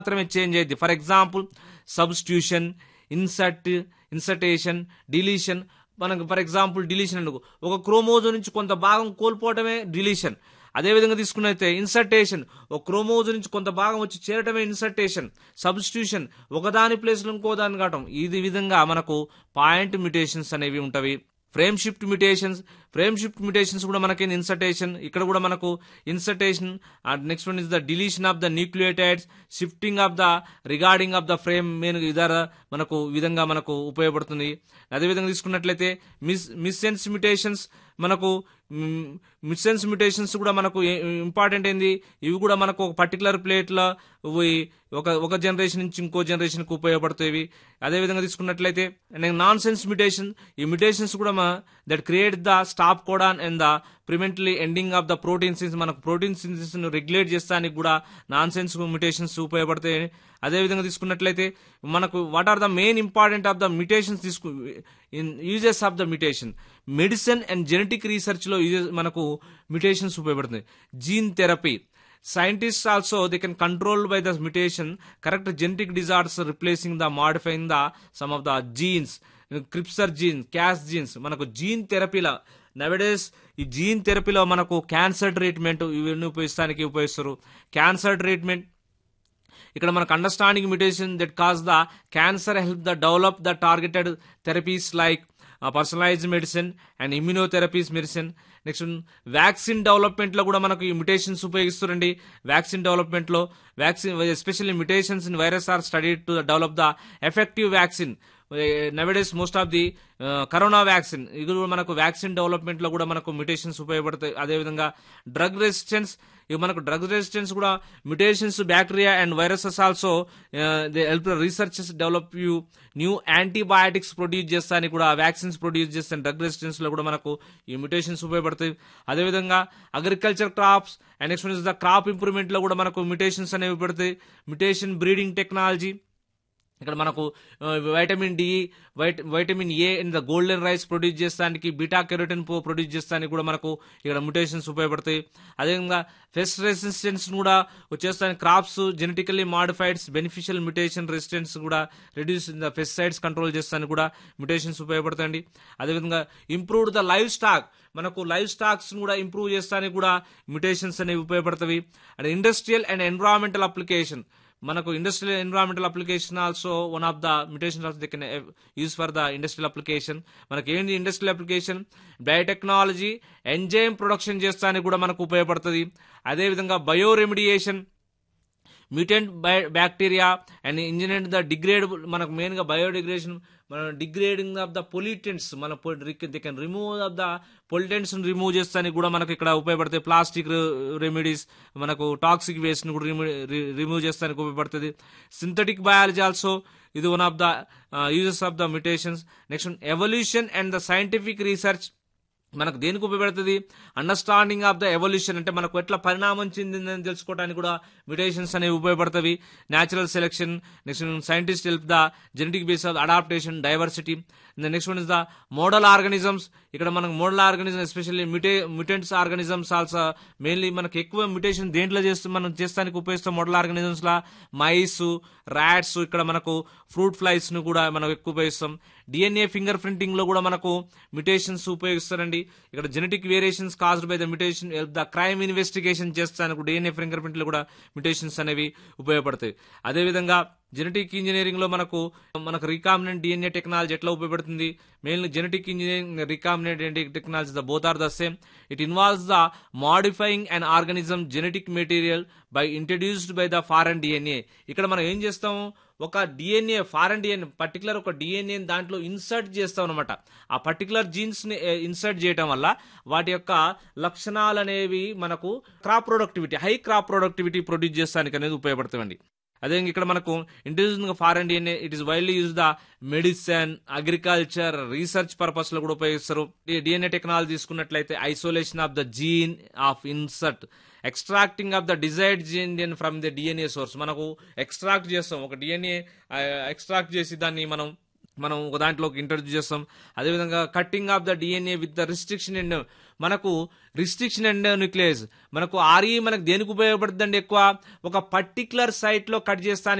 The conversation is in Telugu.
మాత్రమే చేంజ్ అయ్యింది for example substitution insert insertion deletion మనకు ఫర్ ఎగ్జాంపుల్ డిలీషన్ అనుకో ఒక క్రోమోజో నుంచి కొంత భాగం కోల్పోవటమే డిలీషన్ అదేవిధంగా తీసుకున్నైతే ఇన్సర్టేషన్ ఒక క్రోమోజో నుంచి కొంత భాగం వచ్చి చేరటమే ఇన్సర్టేషన్ సబ్స్టిట్యూషన్ ఒకదాని ప్లేస్లో ఇంకో దాన్ని కావటం ఈ విధంగా మనకు పాయింట్ మ్యుటేషన్స్ అనేవి ఉంటవి frame shift mutations frame shift mutations కూడా మనకి ఇన్సర్టేషన్ ఇక్కడ కూడా మనకు insertion next one is the deletion of the nucleotides shifting of the regarding of the frame main ఇదార మనకు ఈ విధంగా మనకు ఉపయోగపడుతుంది అదేవిధంగా తీసుకున్నట్లయితే మిస్ మిస్సెన్స్ మ్యుటేషన్స్ మనకు మిస్సెన్స్ మ్యుటేషన్స్ కూడా మనకు ఇంపార్టెంట్ ఏంది ఇవి కూడా మనకు ఒక పర్టికులర్ ప్లేట్లో ఒక ఒక జనరేషన్ నుంచి ఇంకో జనరేషన్కి ఉపయోగపడతాయి అదేవిధంగా తీసుకున్నట్లయితే నాన్ సెన్స్ మ్యుటేషన్ ఈ మ్యుటేషన్స్ కూడా that create the stop codon and the prevently ending of the protein synth మనకు ప్రోటీన్ సిన్సిస్ రెగ్యులేట్ చేస్తానికి కూడా నాన్ సెన్స్ మ్యుటేషన్స్ ఉపయోగపడతాయి అదేవిధంగా తీసుకున్నట్లయితే మనకు what are the main important of the mutations తీసుకు in uses of the mutation medicine and genetic రీసెర్చ్లో యూజెస్ మనకు మ్యుటేషన్స్ ఉపయోగపడుతుంది gene therapy scientists also they can control by the mutation correct genetic disorders replacing the modifying the some of the genes క్రిప్సర్ జీన్స్ క్యాస్ జీన్స్ మనకు జీన్ థెరపీలో నవడేస్ ఈ జీన్ థెరపీలో మనకు క్యాన్సర్ ట్రీట్మెంట్ ఇవన్నీ ఉపయోగిస్తానికి ఉపయోగిస్తారు క్యాన్సర్ ట్రీట్మెంట్ ఇక్కడ మనకు understanding mutation that cause the cancer help the develop the targeted therapies like personalised medicine and immunotherapies medicine next vaccine డెవలప్మెంట్లో కూడా మనకు ఈ మ్యుటేషన్స్ ఉపయోగిస్తారండి వ్యాక్సిన్ డెవలప్మెంట్లో vaccine especially mutations in virus are study to develop the effective vaccine nowadays most of the corona vaccine ఇది కూడా మనకు వ్యాక్సిన్ డెవలప్మెంట్లో కూడా మనకు మ్యుటేషన్స్ ఉపయోగపడతాయి అదేవిధంగా డ్రగ్ రెసిస్టెన్స్ ఇవి మనకు డ్రగ్ రెసిస్టెన్స్ కూడా mutations bacteria and viruses also they help researches develop you new antibiotics produce చేస్తానికి కూడా వ్యాక్సిన్స్ ప్రొడ్యూస్ చేస్తాను డ్రగ్ రెసిస్టెన్స్లో కూడా మనకు ఈ మ్యుటేషన్స్ ఉపయోగపడతాయి అదేవిధంగా agriculture crops and next is the crop ఇంప్రూవ్మెంట్లో కూడా మనకు మ్యుటేషన్స్ అనేవి పడతాయి మ్యుటేషన్ బ్రీడింగ్ టెక్నాలజీ ఇక్కడ మనకు వైటమిన్ డి వైట vitamin A in the golden rice produce చేస్తానికి బీటా కెరోటిన్ ప్రొడ్యూస్ చేస్తానికి కూడా మనకు ఇక్కడ మ్యుటేషన్స్ ఉపయోగపడతాయి అదేవిధంగా ఫెస్ట్ రెసిస్టెన్స్ కూడా వచ్చేస్తానికి crops genetically modifieds beneficial mutation resistance కూడా reduce in the pesticides control చేస్తానికి కూడా మ్యుటేషన్స్ ఉపయోగపడతాయండి అదేవిధంగా ఇంప్రూవ్డ్ ద లైవ్ స్టాక్ మనకు లైవ్ స్టాక్స్ కూడా ఇంప్రూవ్ చేస్తానికి కూడా మ్యుటేషన్స్ అనేవి ఉపయోగపడతాయి and industrial and environmental application మనకు industrial environmental application also one of the mutation also they can use for the industrial application మనకి ఏంటి industrial application biotechnology enzyme production చేస్తానికి కూడా మనకు ఉపయోగపడుతుంది అదేవిధంగా bio bioremediation mutant bacteria and engineer the degradable మనకు మెయిన్గా బయోడిగ్రేషన్ మన డిగ్రేడింగ్ ఆఫ్ ద పొల్యూటెంట్స్ మన they can remove of the pollutants remove చేస్తానికి కూడా మనకు ఇక్కడ ఉపయోగపడతాయి ప్లాస్టిక్ రెమెడీస్ మనకు టాక్సిక్ వేస్ట్ని కూడా రిమూవ్ చేస్తానికి ఉపయోగపడుతుంది సింథటిక్ బయాలజీ ఆల్సో ఇది one of the uses of the mutations next evolution and the scientific research మనకు దేనికి ఉపయోగపడుతుంది అండర్స్టాండింగ్ ఆఫ్ ద ఎవల్యూషన్ అంటే మనకు ఎట్లా పరిణామం చెందిందని తెలుసుకోవడానికి కూడా మ్యుటేషన్స్ అనేవి ఉపయోగపడతాయి natural selection next scientist help the genetic base of adaptation diversity next one is the model organisms ఇక్కడ మనకు model organism especially mute mutants organisms also mainly మనకి ఎక్కువ మ్యూటేషన్ దేంట్లో చేస్తూ మనం చేస్తానికి ఉపయోగిస్తాం మోడల్ ఆర్గానిజమ్స్ లా మైస్ ర్యాట్స్ ఇక్కడ మనకు ఫ్రూట్ ఫ్లైస్ ను కూడా మనం ఎక్కువ ఉపయోగిస్తాం డిఎన్ఏ ఫింగర్ ప్రింటింగ్ లో కూడా మనకు మ్యుటేషన్స్ ఉపయోగిస్తారండి ఇక్కడ genetic variations caused by the mutation the crime investigation చేస్తానికి డిఎన్ఏ ఫింగర్ ప్రింట్ లో కూడా మ్యుటేషన్స్ అనేవి ఉపయోగపడతాయి అదేవిధంగా జెనెటిక్ ఇంజనీరింగ్ లో మనకు మనకు రీకామినెంట్ డిఎన్ఏ టెక్నాలజీ ఎట్లా ఉపయోగపడుతుంది mainly genetic engineering recombinant technology the both are the same it involves the modifying and organism genetic material by introduced by the foreign DNA ఇక్కడ మనం ఏం చేస్తాము ఒక డిఎన్ఏ ఫారెన్ డిఎన్ఏ పర్టికులర్ ఒక డిఎన్ఏ దాంట్లో ఇన్సర్ట్ చేస్తాం అనమాట ఆ పర్టికులర్ జీన్స్ ని ఇన్సర్ట్ చేయడం వల్ల వాటి యొక్క లక్షణాలు అనేవి మనకు crop productivity high crop productivity produce చేస్తానికి అనేది ఉపయోగపడుతుంది అదే ఇక్కడ మనకు introducing foreign DNA it is widely use the medicine agriculture research purpose లో కూడా ఉపయోగిస్తారు డిఎన్ఏ టెక్నాలజీ తీసుకున్నట్లయితే isolation of the gene of insert extracting of the desired gene from the DNA source మనకు ఎక్స్ట్రాక్ట్ చేస్తాం ఒక డిఎన్ఏ ఎక్స్ట్రాక్ట్ చేసి దాన్ని మనం మనం ఒక దాంట్లోకి ఇంట్రడ్యూస్ చేస్తాం అదేవిధంగా cutting of the DNA with the restriction endonuclease restriction endonuclease మనకు ఆర్ఈ మనకు దేనికి ఉపయోగపడుతుందండి ఎక్కువ ఒక పర్టికులర్ సైట్లో కట్ చేస్తాను